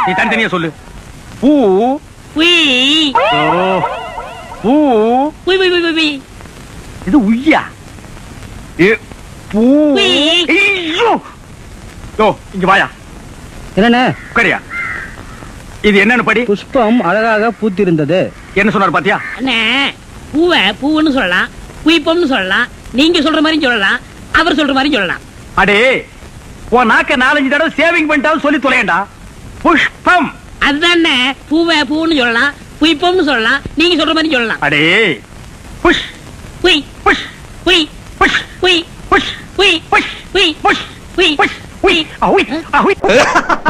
நீ தனித்தனியா சொல்லு பூ உய் ஓ, பூ உய் உய் உய் உய் இது உய்யா ஏ, பூ உய். ஐயோ! யோ இங்க வாயா என்னண்ணே உட்காரியா இது என்னன்னு படி புஷ்பம் அழகாக பூத்திருந்தது என்ன சொன்னாரு பாத்தியா அண்ணே பூவை பூவுன்னு சொல்லலாம் குயிப்பம்னு சொல்லலாம் நீங்க சொல்ற மாதிரி சொல்லலாம் அவர் சொல்ற மாதிரி சொல்லலாம் அடே உன் நாக்க நாலஞ்சு தடவை சேவிங் பண்ணிட்டாலும் சொல்லி தொலையண்டா புஷ்பம் அதுதானே பூவை பூன்னு சொல்லலாம் குயிப்பம்னு சொல்லலாம் நீங்க சொல்ற மாதிரி சொல்லலாம் அடே புஷ் குய் புஷ் குய் புஷ் குய் புஷ் குய் புஷ் குய் புஷ் குய் புஷ் உய் அஹுய் அஹுய்